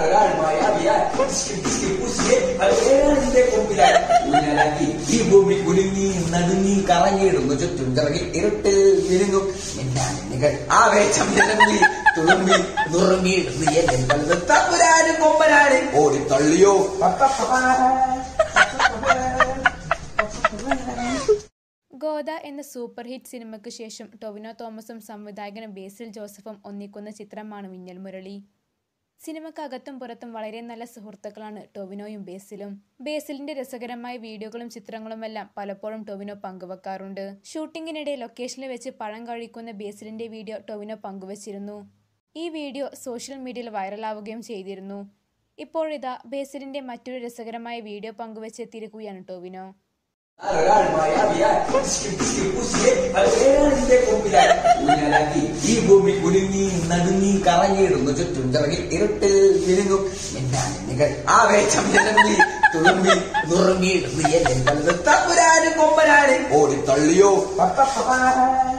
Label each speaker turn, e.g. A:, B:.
A: ഒരാൾ മായാവിയാൽ പിസ്കി പിസ്കി പുസിയെ അയാളിന്റെ കൊമ്പിലാൽ ഊഞ്ഞാലാക്കി ഈ ഭൂമി കുലുങ്ങി നടുങ്ങി കറങ്ങിയിടുന്നു ചുറ്റും ചിറകി ഇരുട്ടിൽ വിരുങ്ങും മിന്നാമിന്നുകൾ ആവേശം നിലങ്ങി തുളുമ്പി നുറുങ്ങിയിടുന്നു എന്നെ തമ്പുരാനും കൊമ്പനാണ് ഓടിത്തള്ളിയോ
B: ഗോദ എന്ന സൂപ്പർ ഹിറ്റ് സിനിമയ്ക്ക് ശേഷം ടൊവിനോ തോമസും സംവിധായകനും ബേസിൽ ജോസഫും ഒന്നിക്കുന്ന ചിത്രമാണ് മിന്നൽ മുരളി സിനിമക്കകത്തും പുറത്തും വളരെ നല്ല സുഹൃത്തുക്കളാണ് ടൊവിനോയും ബേസിലും ബേസിലിന്റെ രസകരമായ വീഡിയോകളും ചിത്രങ്ങളുമെല്ലാം പലപ്പോഴും ടൊവിനോ പങ്കുവെക്കാറുണ്ട് ഷൂട്ടിങ്ങിനിടെ ലൊക്കേഷനിൽ വെച്ച് പഴം കഴിക്കുന്ന ബേസിലിന്റെ വീഡിയോ ടൊവിനോ പങ്കുവച്ചിരുന്നു ഈ വീഡിയോ സോഷ്യൽ മീഡിയയിൽ വൈറലാവുകയും ചെയ്തിരുന്നു ഇപ്പോഴിതാ ബേസിലിന്റെ മറ്റൊരു രസകരമായ വീഡിയോ പങ്കുവെച്ചെത്തിയിരിക്കുകയാണ് ടൊവിനോ
A: ഒരാൾ മായാവിയാൽ പിസ്കി പിസ്കി പുസിയെ അയാളിന്റെ കൊമ്പിലാൽ ഊഞ്ഞാലാക്കി ഈ ഭൂമി കുലുങ്ങി നടുങ്ങി കറങ്ങിയിടുന്നു ചുറ്റും ചിറകി ഇരുട്ടിൽ വിരുങ്ങും മിന്നാമിന്നുകൾ ആവേശം നിലങ്ങി തുളുമ്പി നുറുങ്ങിയിടുന്നു എന്നെ തമ്പുരാനും കൊമ്പനാണ് ഓടിത്തള്ളിയോ